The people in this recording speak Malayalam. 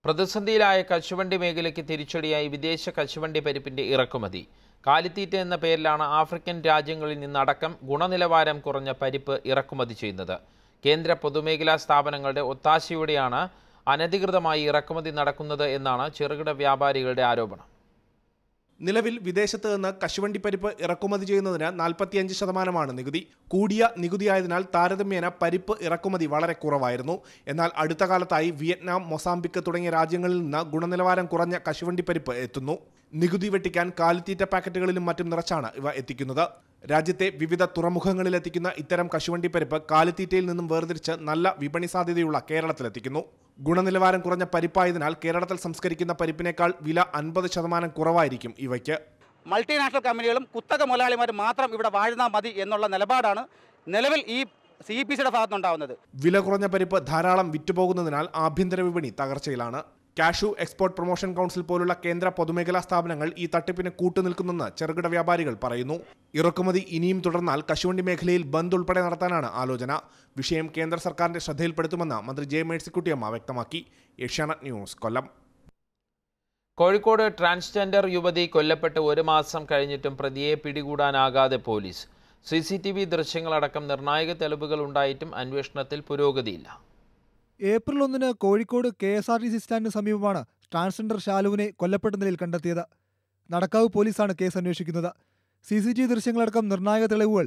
പ്രതിസന്ധിയിലായ കശുവണ്ടി മേഖലയ്ക്ക് തിരിച്ചടിയായി വിദേശ കശുവണ്ടി പരിപ്പിന്റെ ഇറക്കുമതി കാലിത്തീറ്റ എന്ന പേരിലാണ് ആഫ്രിക്കൻ രാജ്യങ്ങളിൽ നിന്നടക്കം ഗുണനിലവാരം കുറഞ്ഞ പരിപ്പ് ഇറക്കുമതി ചെയ്യുന്നത് കേന്ദ്ര പൊതുമേഖലാ സ്ഥാപനങ്ങളുടെ ഒത്താശയോടെയാണ് അനധികൃതമായി ഇറക്കുമതി നടക്കുന്നത് എന്നാണ് ചെറുകിട വ്യാപാരികളുടെ ആരോപണം നിലവിൽ വിദേശത്ത് നിന്ന് കശുവണ്ടി പരിപ്പ് ഇറക്കുമതി ചെയ്യുന്നതിന് നാൽപ്പത്തിയഞ്ച് ശതമാനമാണ് നികുതി കൂടിയ നികുതിയായതിനാൽ താരതമ്യേന പരിപ്പ് ഇറക്കുമതി വളരെ കുറവായിരുന്നു എന്നാൽ അടുത്ത കാലത്തായി വിയറ്റ്നാം മൊസാംബിക്ക് തുടങ്ങിയ രാജ്യങ്ങളിൽ നിന്ന് ഗുണനിലവാരം കുറഞ്ഞ കശുവണ്ടി പരിപ്പ് എത്തുന്നു നികുതി വെട്ടിക്കാൻ കാലിത്തീറ്റ പാക്കറ്റുകളിലും മറ്റും നിറച്ചാണ് ഇവ എത്തിക്കുന്നത് രാജ്യത്തെ വിവിധ തുറമുഖങ്ങളിൽ എത്തിക്കുന്ന ഇത്തരം കശുവണ്ടി പരിപ്പ് കാലിത്തീറ്റയിൽ നിന്നും വേർതിരിച്ച് നല്ല വിപണി സാധ്യതയുള്ള കേരളത്തിലെത്തിക്കുന്നു ഗുണനിലവാരം കുറഞ്ഞ പരിപ്പായതിനാൽ കേരളത്തിൽ സംസ്കരിക്കുന്ന പരിപ്പിനേക്കാൾ വില അൻപത് ശതമാനം കുറവായിരിക്കും ഇവയ്ക്ക് മൾട്ടിനാഷണൽ കമ്പനികളും കുത്തക മുതലാളിമാരും മാത്രം ഇവിടെ വാഴുന്നാൽ മതി എന്നുള്ള നിലപാടാണ് നിലവിൽ ഈ സി പി സിയുടെ ഭാഗത്തുനിന്നുണ്ടാവുന്നത് വില കുറഞ്ഞ പരിപ്പ് ധാരാളം വിറ്റുപോകുന്നതിനാൽ ആഭ്യന്തര വിപണി തകർച്ചയിലാണ് കാഷു എക്സ്പോർട്ട് പ്രൊമോഷൻ കൗൺസിൽ പോലുള്ള കേന്ദ്ര പൊതുമേഖലാ സ്ഥാപനങ്ങൾ ഈ തട്ടിപ്പിന് കൂട്ടുനിൽക്കുന്നെന്ന് ചെറുകിട വ്യാപാരികൾ പറയുന്നു ഇറക്കുമതി ഇനിയും തുടർന്നാൽ കശുവണ്ടി മേഖലയിൽ ബന്ദ് ഉൾപ്പെടെ നടത്താനാണ് ആലോചന വിഷയം കേന്ദ്ര സർക്കാരിന്റെ ശ്രദ്ധയിൽപ്പെടുത്തുമെന്ന് മന്ത്രി ജെ മേഴ്സിക്കുട്ടിയമ്മ വ്യക്തമാക്കി ഏഷ്യാനെറ്റ് ന്യൂസ് കൊല്ലം കോഴിക്കോട് ട്രാൻസ്ജെൻഡർ യുവതി കൊല്ലപ്പെട്ട് ഒരു മാസം കഴിഞ്ഞിട്ടും പ്രതിയെ പിടികൂടാനാകാതെ police C C T V ദൃശ്യങ്ങളടക്കം നിർണായക തെളിവുകൾ ഉണ്ടായിട്ടും അന്വേഷണത്തിൽ പുരോഗതിയില്ല ഏപ്രിൽ ഒന്നിന് Kozhikode K S R T C സ്റ്റാൻഡിന് സമീപമാണ് ട്രാൻസ്ജെൻഡർ ഷാലുവിനെ കൊല്ലപ്പെട്ട നിലയിൽ കണ്ടെത്തിയത് നടക്കാവ് പോലീസാണ് കേസ് അന്വേഷിക്കുന്നത് സി സി ടി വി ദൃശ്യങ്ങളടക്കം നിർണായക തെളിവുകൾ